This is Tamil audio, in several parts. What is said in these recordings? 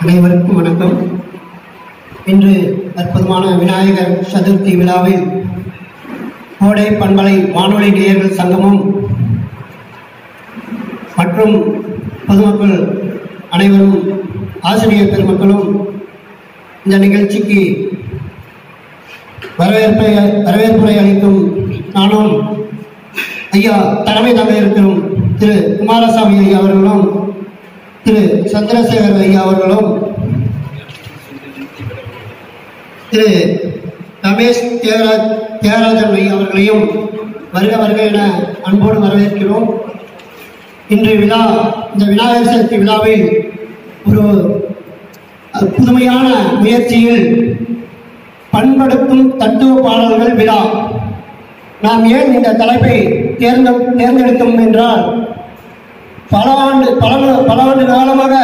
அனைவருக்கும் வணக்கம் இன்று அற்புதமான விநாயகர் சதுர்த்தி விழாவில் கோடை பண்பலை வானொலி நேயர்கள் சங்கமும் மற்றும் பொதுமக்கள் அனைவரும் ஆசிரியர் பெருமக்களும் இந்த நிகழ்ச்சிக்கு வரவேற்பை வரவேற்புரை அளிக்கும் நானும் ஐயா தலைமை தாங்க இருக்கும் திரு குமாரசாமி ஐயா அவர்களும் திரு சந்திரசேகர் ஐயா அவர்களும் திரு ரமேஷ் தியாகராஜ் தியாகராஜன் ஐயா அவர்களையும் வருக வருக என அன்போடு வரவேற்கிறோம் இன்று விழா இந்த விநாயகர் சதுர்த்தி விழாவில் ஒரு புதுமையான முயற்சியில் பண்படுத்தும் தத்துவ பாடல்கள் விழா நாம் ஏன் இந்த தலைப்பை தேர்ந்த தேர்ந்தெடுத்தோம் என்றால் பல ஆண்டு பல பல ஆண்டு காலமாக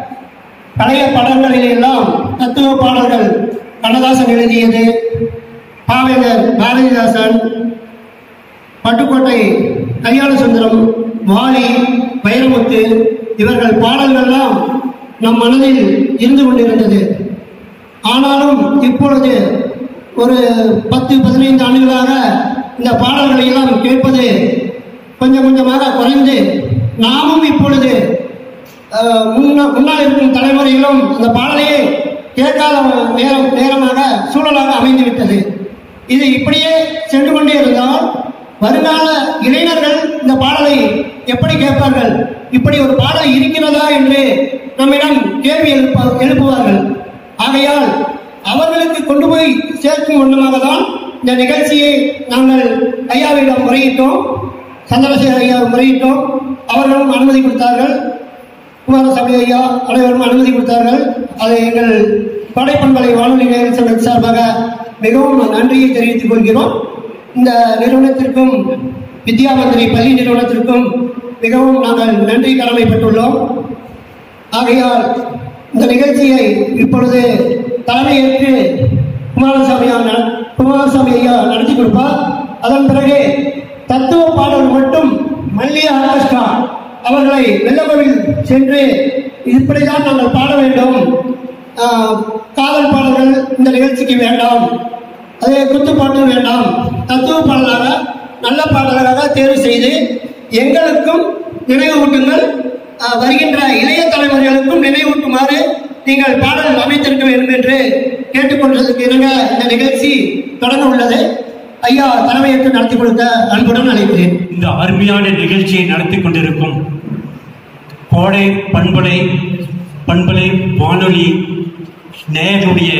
பழைய படங்களில் எல்லாம் தத்துவ பாடல்கள் கண்ணதாசன் எழுதியது பாவேந்தர் பாரதிதாசன் பட்டுக்கோட்டை கல்யாண சுந்தரம் வாலி வைரமுத்து இவர்கள் பாடல்கள்லாம் நம் மனதில் இருந்து கொண்டிருந்தது ஆனாலும் இப்பொழுது ஒரு பத்து பதினைந்து ஆண்டுகளாக இந்த பாடல்களை எல்லாம் கேட்பது கொஞ்சம் கொஞ்சமாக குறைந்து நாமும் இப்பொழுது அஹ், முன்ன- முன்னால் இருக்கும் தலைமுறையிலும் இந்த பாடலையே கேட்காத நேரம் நேரமாக சூழலாக அமைந்து விட்டது இது இப்படியே சென்று கொண்டே இருந்தால் வருங்கால இளைஞர்கள் இந்த பாடலை எப்படி கேட்பார்கள் இப்படி ஒரு பாடல் இருக்கிறதா என்று நம்மிடம் கேள்வி எழுப்ப எழுப்புவார்கள் ஆகையால் அவர்களுக்கு கொண்டு போய் சேர்க்கும் வண்ணமாக தான் இந்த நிகழ்ச்சியை நாங்கள் ஐயாவிடம் முறையிட்டோம் சந்திரசேகர் ஐயா முறையிட்டோம் அவர்களும் அனுமதி கொடுத்தார்கள் குமாரசாமி ஐயா அனைவரும் அனுமதி கொடுத்தார்கள் அதை எங்கள் படைப்பண்பலை வானொலி நேயர் சங்கம் சார்பாக மிகவும் நன்றியை தெரிவித்துக் கொள்கிறோம் இந்த நிறுவனத்திற்கும் வித்யா மந்திரி பள்ளி நிறுவனத்திற்கும் மிகவும் நாங்கள் நன்றி கடமைப்பட்டுள்ளோம் ஆகையால் இந்த நிகழ்ச்சியை இப்பொழுது தலைமையேற்று குமாரசாமி ஐயா நட- குமாரசாமி ஐயா நடத்தி கொடுப்பார் அதன் பிறகு தத்துவ பாடல் மட்டும் மல்லிய ஆர்கெஸ்ட்ரா அவர்களை வெள்ளக்கோவில் சென்று இப்படிதான் நாங்கள் பாட வேண்டும் ஆஹ், காதல் பாடல்கள் இந்த நிகழ்ச்சிக்கு வேண்டாம் அதே குத்து பாட்டு வேண்டாம் தத்துவ பாடலாக நல்ல பாடலாக தேர்வு செய்து எங்களுக்கும் நினைவூட்டுங்கள் ஆஹ், வருகின்ற இளைய தலைமுறைகளுக்கும் நினைவூட்டுமாறு நீங்கள் பாடல் அமைத்திருக்க வேண்டும் என்று கேட்டுக்கொண்டதுக்கு இணங்க இந்த நிகழ்ச்சி தொடங்க உள்ளது ஐயா தலைமையேற்று நடத்தி கொடுக்க அன்புடன் அழைக்கிறேன் இந்த அருமையான நிகழ்ச்சியை நடத்தி கொண்டிருக்கும் கோடை பண்பலை பண்பலை வானொலி நேயருடைய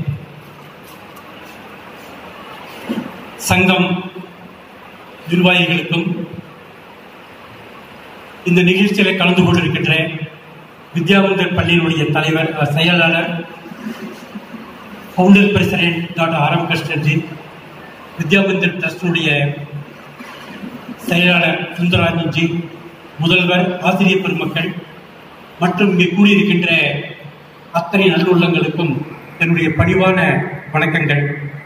சங்கம் நிர்வாகிகளுக்கும் இந்த நிகழ்ச்சியில கலந்து கொண்டிருக்கின்ற வித்யாமந்தர் பள்ளியினுடைய தலைவர் அஹ், செயலாளர் ஃபவுண்டர் பிரசிடென்ட் டாக்டர் ஆரம் கிருஷ்ணன்ஜி வித்யாமந்தர் ட்ரஸ்டுடைய செயலாளர் சுந்தராஜன்ஜி முதல்வர் ஆசிரியர் பெருமக்கள் மற்றும் இங்கே கூடியிருக்கின்ற அத்தனை நல்லுள்ளங்களுக்கும் என்னுடைய பணிவான வணக்கங்கள்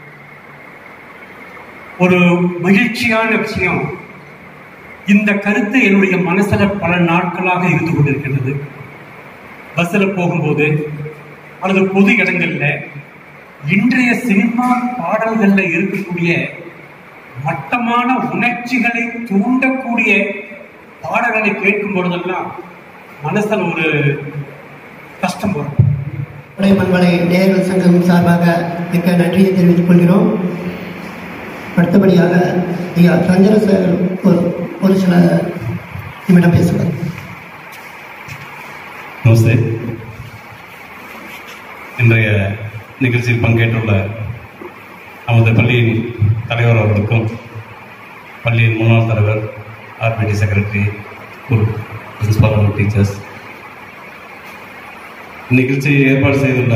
ஒரு மகிழ்ச்சியான விஷயம் இந்த கருத்து என்னுடைய மனசுல பல நாட்களாக இருந்து கொண்டிருக்கின்றது பஸ்ஸில் போகும்போது அல்லது பொது இடங்கள்ல இன்றைய சினிமா பாடல்கள்ல இருக்கக்கூடிய மட்டமான உணர்ச்சிகளை தூண்டக்கூடிய பாடல்களை கேட்கும் பொழுதெல்லாம் மனசுல ஒரு கஷ்டம் வரும் பண்பலை நேயர்கள் சங்கம் சார்பாக மிக்க நன்றியை தெரிவித்துக் கொள்கிறோம் அடுத்தபடியாக ஐயா சந்திரசேகர் ஒரு ஒரு சில நிமிடம் பேசுவார் நமஸ்தே இன்றைய நிகழ்ச்சியில் பங்கேற்றுள்ள நமது பள்ளியின் தலைவர் அவர்களுக்கும் பள்ளியின் முன்னாள் தலைவர் ஆர்பிடி செக்ரட்டரி ஸ்கூல் பிரின்சிபால் மற்றும் டீச்சர்ஸ் நிகழ்ச்சியை ஏற்பாடு செய்துள்ள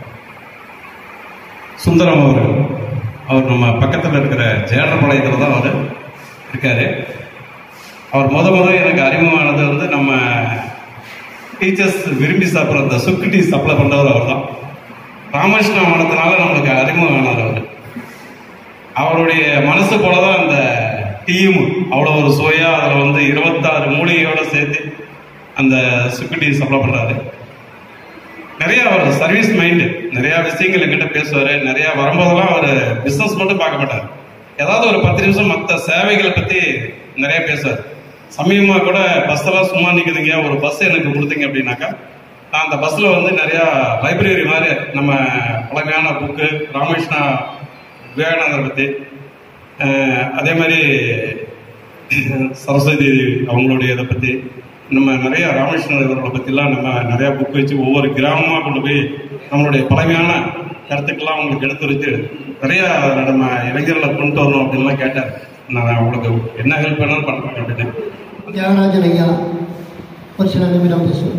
சுந்தரம் அவர்கள் அவர் நம்ம பக்கத்தில் இருக்கிற ஜேடர்பாளையத்தில் தான் அவர் இருக்காரு அவர் முத முத எனக்கு அறிமுகமானது வந்து நம்ம டீச்சர்ஸ் விரும்பி சாப்பிட்ற அந்த சுக்கு டீ சப்ளை பண்ணுறவர் அவர் தான் ராமகிருஷ்ண மடத்தினால நம்மளுக்கு அறிமுகம் ஆனார் அவர் அவருடைய மனசு போல தான் அந்த டீயும் அவ்வளோ ஒரு சுவையாக அதில் வந்து இருபத்தாறு மூலிகையோட சேர்த்து அந்த சுக்கு டீ சப்ளை பண்ணுறாரு நிறைய அவர் சர்வீஸ் மைண்டு நிறைய விஷயங்கள் என்கிட்ட பேசுவார் நிறைய வரும்போதெல்லாம் அவர் பிஸ்னஸ் மட்டும் பார்க்க மாட்டார் ஏதாவது ஒரு பத்து நிமிஷம் மற்ற சேவைகளை பற்றி நிறைய பேசுவார் சமயமாக கூட பஸ்ஸெல்லாம் சும்மா நிற்குதுங்க ஒரு பஸ் எனக்கு கொடுத்தீங்க அப்படின்னாக்கா நான் அந்த பஸ்ஸில் வந்து நிறையா லைப்ரரி மாதிரி நம்ம பழமையான புக்கு ராமகிருஷ்ணா விவேகானந்தரை பற்றி அதே மாதிரி சரஸ்வதி அவங்களுடைய இதை பற்றி நம்ம நிறைய ராமகிருஷ்ணன் இவர்களை பற்றிலாம் நம்ம நிறைய புக் வச்சு ஒவ்வொரு கிராமமாக கொண்டு போய் நம்மளுடைய பழமையான கருத்துக்கெல்லாம் அவங்களுக்கு எடுத்துரைத்து நிறைய நம்ம இளைஞர்களை கொண்டு வரணும் அப்படின்லாம் கேட்டார் நான் அவங்களுக்கு என்ன ஹெல்ப் வேணாலும் பண்ணுறேன் அப்படின்னு தியாகராஜன் ஐயா ஒரு சில நிமிடம் பேசுவோம்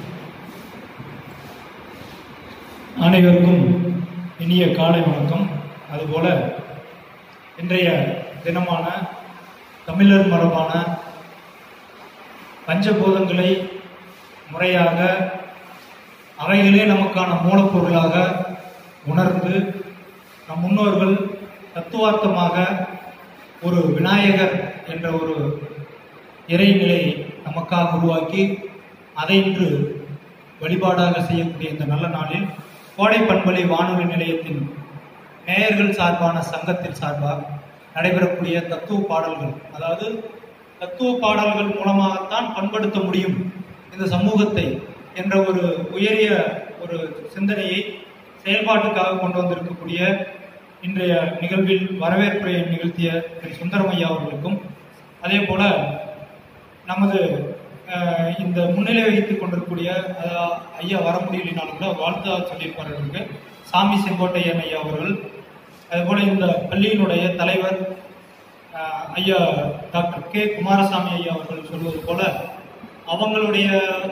அனைவருக்கும் இனிய காலை வணக்கம் அதுபோல இன்றைய தினமான தமிழர் மரபான பஞ்சபூதங்களை முறையாக அவைகளே நமக்கான மூலப்பொருளாக உணர்ந்து நம் முன்னோர்கள் தத்துவார்த்தமாக ஒரு விநாயகர் என்ற ஒரு இறைநிலை நமக்காக உருவாக்கி அதை இன்று வழிபாடாக செய்யக்கூடிய இந்த நல்ல நாளில் கோடை பண்பலை வானொலி நிலையத்தின் நேயர்கள் சார்பான சங்கத்தின் சார்பாக நடைபெறக்கூடிய தத்துவ பாடல்கள் அதாவது தத்துவ பாடல்கள் மூலமாகத்தான் பண்படுத்த முடியும் இந்த சமூகத்தை என்ற ஒரு உயரிய ஒரு சிந்தனையை செயல்பாட்டுக்காக கொண்டு வந்திருக்கக்கூடிய இன்றைய நிகழ்வில் வரவேற்புரையை நிகழ்த்திய திரு சுந்தரமையா அவர்களுக்கும் அதே போல நமது அஹ், இந்த முன்னிலை வகித்துக் கொண்டிருக்கூடிய அஹ், ஐயா வர முடியலினாலும் கூட வாழ்த்தா சொல்லியிருப்பார்களுக்கு சாமி செங்கோட்டையன் ஐயா அவர்கள் அதுபோல இந்த பள்ளியினுடைய தலைவர் அஹ், ஐயா டாக்டர் கே குமாரசாமி ஐயா அவர்கள் சொல்வது போல அவங்களுடைய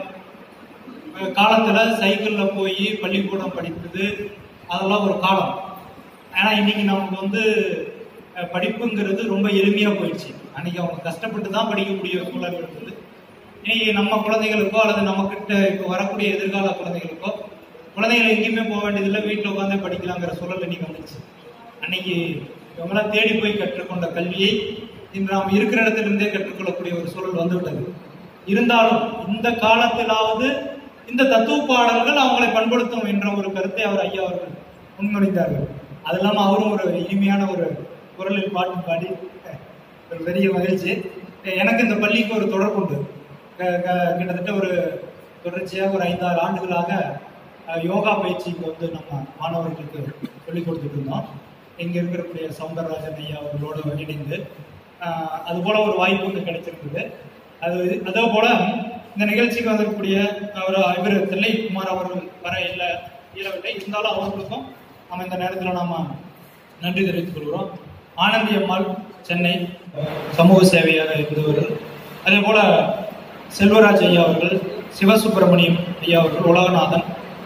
அஹ், காலத்துல சைக்கிள்ல போய் பள்ளிக்கூடம் படித்தது அதெல்லாம் ஒரு காலம் ஆனா இன்னைக்கு நமக்கு வந்து அஹ், படிப்புங்கிறது ரொம்ப எளிமையா போயிடுச்சு அன்னைக்கு அவங்க கஷ்டப்பட்டு தான் படிக்கக்கூடிய சூழல் இருந்தது இன்னைக்கு நம்ம குழந்தைகளுக்கோ அல்லது நம்ம கிட்ட இப்போ வரக்கூடிய எதிர்கால குழந்தைகளுக்கோ குழந்தைகள் எங்கேயுமே போக வேண்டியதில்லை வீட்டில் உட்காந்தே படிக்கலாங்கிற சூழல் இன்னைக்கு வந்துச்சு அன்னைக்கு இவங்களாம் தேடி போய் கற்றுக்கொண்ட கல்வியை இன்று நாம் இருக்கிற இடத்திலிருந்தே கற்றுக்கொள்ளக்கூடிய ஒரு சூழல் வந்துவிட்டது இருந்தாலும் இந்த காலத்திலாவது இந்த தத்துவ பாடல்கள் அவங்களை பண்படுத்தும் என்ற ஒரு கருத்தை அவர் ஐயா அவர்கள் முன்மொழிந்தார்கள் அது இல்லாமல் அவரும் ஒரு இனிமையான ஒரு குரலில் பாட்டு பாடி ஒரு பெரிய மகிழ்ச்சி எனக்கு இந்த பள்ளிக்கு ஒரு தொடர்பு உண்டு க- க- கிட்டத்தட்ட ஒரு தொடர்ச்சியாக ஒரு ஐந்தாறு ஆண்டுகளாக அஹ், யோகா பயிற்சி இங்க வந்து நம்ம மாணவர்களுக்கு சொல்லிக் கொடுத்துட்டு இருந்தோம் இங்க இருக்கக்கூடிய சவுந்தரராஜன் ஐயா அவர்களோடு இணைந்து அஹ், அது போல ஒரு வாய்ப்பு வந்து கிடைச்சிருந்தது அது அதே போல இந்த நிகழ்ச்சிக்கு வந்திருக்கக்கூடிய அவர் இவர் தில்லை குமார் அவர்கள் வர இல்லை இயலவில்லை இருந்தாலும் அவர்களுக்கும் நம்ம இந்த நேரத்தில் நாம நன்றி தெரிவித்துக் கொள்கிறோம் ஆனந்தி அம்மாள் சென்னை சமூக சேவையாக இருந்தவர்கள் அதே போல செல்வராஜ் ஐயா அவர்கள் சிவசுப்பிரமணியம் ஐயா அவர்கள் உலகநாதன்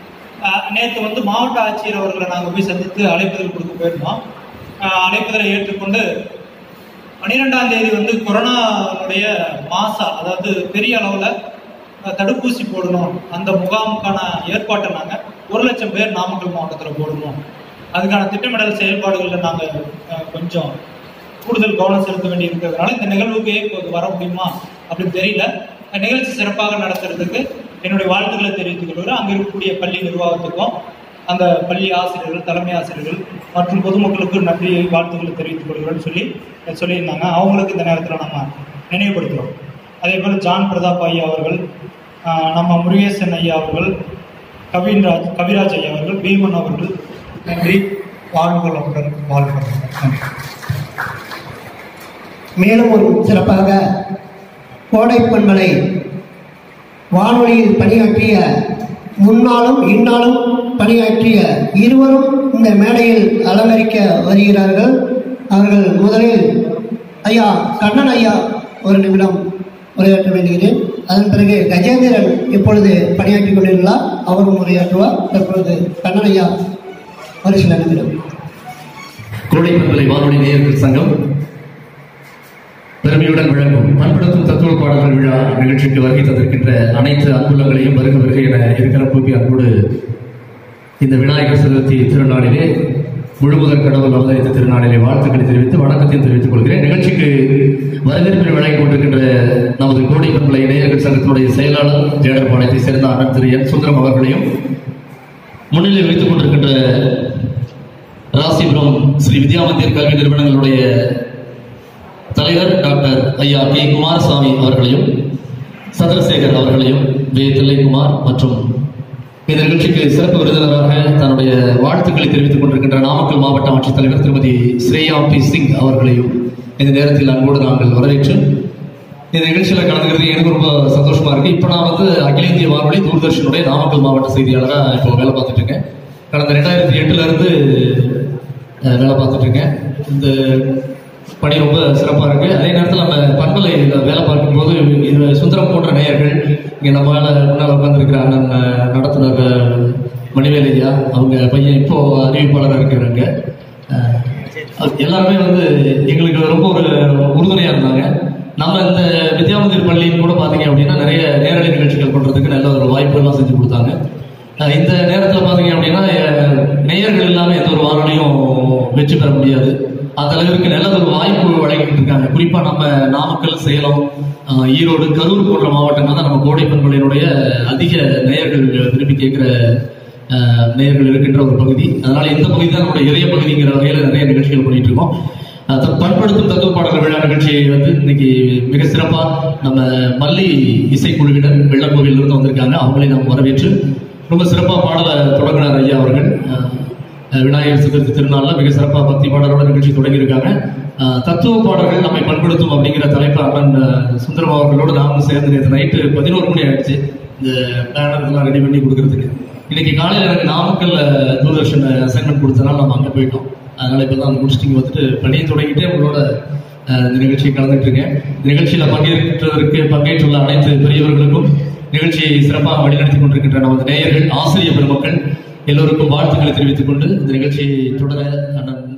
ஆஹ் நேத்து வந்து மாவட்ட ஆட்சியர் அவர்களை நாங்கள் போய் சந்தித்து அழைப்புதல் கொடுக்க போயிருந்தோம் ஆஹ் அழைப்புதலை ஏற்றுக்கொண்டு பன்னிரெண்டாம் தேதி வந்து கொரோனாவுடைய மாசா அதாவது பெரிய அளவில் தடுப்பூசி போடணும் அந்த முகாமுக்கான ஏற்பாட்டை நாங்கள் ஒரு லட்சம் பேர் நாமக்கல் மாவட்டத்தில் போடணும் அதுக்கான திட்டமிடல் செயல்பாடுகளில் நாங்கள் கொஞ்சம் கூடுதல் கவனம் செலுத்த வேண்டி இருக்கிறதுனால இந்த நிகழ்வுக்கு இப்போது வர முடியுமா அப்படின்னு தெரியல இந்த நிகழ்ச்சி சிறப்பாக நடத்துறதுக்கு என்னுடைய வாழ்த்துக்களை தெரிவித்துக் கொள்கிறேன் அங்கே இருக்கக்கூடிய பள்ளி நிர்வாகத்துக்கும் அந்த பள்ளி ஆசிரியர்கள் தலைமை ஆசிரியர்கள் மற்றும் பொதுமக்களுக்கு நன்றி வாழ்த்துக்களை தெரிவித்துக் கொள்கிறேன்னு சொல்லி சொல்லியிருந்தாங்க அவங்களுக்கு இந்த நேரத்தில் நம்ம நினைவுபடுத்துகிறோம் அதே போல் ஜான் பிரதாப் ஐயா அவர்கள் ஆஹ் நம்ம முருகேசன் ஐயா அவர்கள் கவின்ராஜ் கவிராஜ் ஐயா அவர்கள் பீமன் அவர்கள் நன்றி வாழ்வுகளுடன் வாழ்வுகள் நன்றி மேலும் ஒரு சிறப்பாக கோடை பண்பலை வானொலியில் பணியாற்றிய முன்னாலும் இந்நாளும் பணியாற்றிய இருவரும் இந்த மேடையில் அலங்கரிக்க வருகிறார்கள் அவர்கள் முதலில் ஐயா கண்ணன் ஐயா ஒரு நிமிடம் உரையாற்ற வேண்டுகிறேன் அதன் பிறகு கஜேந்திரன் இப்பொழுது பணியாற்றிக் கொண்டிருந்தார் அவரும் உரையாற்றுவார் தற்பொழுது கண்ணன் ஐயா ஒரு சில நிமிடம் கோடைப்பந்தலை வானொலி நேயர்கள் சங்கம் பெருமையுடன் வழங்கும் பண்படுத்தும் தத்துவ பாடல்கள் விழா நிகழ்ச்சிக்கு வருகை தந்திருக்கின்ற அனைத்து அன்புள்ளங்களையும் வருக வருகை என இருக்கிற கூப்பி அன்போடு இந்த விநாயகர் சதுர்த்தி திருநாளிலே முழுமுதற் கடவுள் அவதரித்த திருநாளிலே வாழ்த்துக்களை தெரிவித்து வணக்கத்தையும் தெரிவித்துக் கொள்கிறேன் நிகழ்ச்சிக்கு வரவேற்பில் வழங்கிக் கொண்டிருக்கின்ற நமது கோடை பண்பலை நேயர்கள் சங்கத்தினுடைய செயலாளர் தேடர்பாளையத்தை சேர்ந்த அண்ணன் திரு என் சுந்தரம் அவர்களையும் முன்னிலை வைத்துக் கொண்டிருக்கின்ற ராசிபுரம் ஸ்ரீ வித்யாமந்திர் கல்வி நிறுவனங்களுடைய தலைவர் டாக்டர் ஐயா கே குமாரசாமி அவர்களையும் சந்திரசேகர் அவர்களையும் வே தில்லைக்குமார் மற்றும் இந்த நிகழ்ச்சிக்கு சிறப்பு விருந்தினராக தன்னுடைய வாழ்த்துக்களை தெரிவித்துக் கொண்டிருக்கின்ற நாமக்கல் மாவட்ட ஆட்சித்தலைவர் திருமதி ஸ்ரேயா பி சிங் அவர்களையும் இந்த நேரத்தில் அன்போடு நாங்கள் வரவேற்று இந்த நிகழ்ச்சியில் கலந்துக்கிறது எனக்கு ரொம்ப சந்தோஷமா இருக்கு இப்போ நான் வந்து அகில இந்திய வானொலி தூர்தர்ஷனுடைய நாமக்கல் மாவட்ட செய்தியாளராக இப்போ வேலை பார்த்துட்டு இருக்கேன் கடந்த ரெண்டாயிரத்தி எட்டுல இருந்து அஹ், வேலை பார்த்துட்டு இருக்கேன் இந்த பணி ரொம்ப சிறப்பாக இருக்கு அதே நேரத்தில் நம்ம பண்பலையில் வேலை பார்க்கும்போது இது சுந்தரம் போன்ற நேயர்கள் இங்கே நம்ம முன்னால் உட்காந்துருக்கிற அண்ணன் அஹ், நடத்துனர் அஹ், மணிவேலையா அவங்க பையன் இப்போ அறிவிப்பாளராக இருக்கிறாங்க அஹ், அது எல்லாருமே வந்து எங்களுக்கு ரொம்ப ஒரு உறுதுணையா இருந்தாங்க நம்ம இந்த வித்யாமந்திர் பள்ளியும் கூட பாத்தீங்க அப்படின்னா நிறைய நேரடி நிகழ்ச்சிகள் பண்றதுக்கு நல்ல ஒரு வாய்ப்பு எல்லாம் செஞ்சு கொடுத்தாங்க அஹ் இந்த நேரத்தில் பாத்தீங்க அப்படின்னா அஹ், நேயர்கள் இல்லாம எந்த ஒரு வானொலியும் வெற்றி பெற முடியாது அந்த அளவிற்கு நல்ல ஒரு வாய்ப்பு வழங்கிட்டு இருக்காங்க குறிப்பா நம்ம நாமக்கல் சேலம் அஹ், ஈரோடு கரூர் போன்ற மாவட்டங்கள் தான் நம்ம கோடை பண்பலையினுடைய அதிக நேயர்கள் விரும்பி கேட்கிற அஹ், நேயர்கள் இருக்கின்ற ஒரு பகுதி அதனால இந்த பகுதி தான் நம்மளுடைய இளைய பகுதிங்கிற வகையில நிறைய நிகழ்ச்சிகள் பண்ணிட்டு இருக்கோம் அஹ், த- பண்படுத்தும் தத்துவ பாடல்கள் விழா நிகழ்ச்சியை வந்து இன்னைக்கு மிக சிறப்பா நம்ம மல்லி இசைக்குழுவினர் வெள்ளக்கோவிலிருந்து இருந்து வந்திருக்காங்க அவங்களை நாம் வரவேற்று ரொம்ப சிறப்பா பாடல தொடங்கினார் ஐயா அவர்கள் அஹ், அஹ், விநாயகர் சதுர்த்தி திருநாள்ல மிக சிறப்பா பக்தி பாடலோட நிகழ்ச்சி தொடங்கியிருக்காங்க அஹ், தத்துவ பாடல்கள் நம்மை பண்படுத்தும் அப்படிங்கிற தலைப்பு அண்ணன் அஹ், சுந்தரம் அவர்களோடு நாமும் சேர்ந்து நேற்று நைட்டு பதினோரு மணி ஆயிடுச்சு இந்த பேனர் எல்லாம் ரெடி பண்ணி கொடுக்கறதுக்கு இன்னைக்கு காலையில எனக்கு நாமக்கல்ல தூர்தர்ஷன் அசைன்மெண்ட் கொடுத்தனால நம்ம அங்க போயிட்டோம் அதனால இப்ப தான் முடிச்சுட்டு இங்க வந்துட்டு பணியை தொடங்கிட்டே உங்களோட அஹ், இந்த நிகழ்ச்சியை கலந்துட்டு இருக்கேன் இந்த நிகழ்ச்சியில பங்கேற்றதற்கு பங்கேற்றுள்ள அனைத்து பெரியவர்களுக்கும் நிகழ்ச்சியை சிறப்பாக வழிநடத்தி கொண்டிருக்கின்ற நமது நேயர்கள் ஆசிரியர் பெருமக்கள் எல்லோருக்கும் வாழ்த்துக்களை தெரிவித்துக் கொண்டு இந்த நிகழ்ச்சியை தொடர அண்ணன்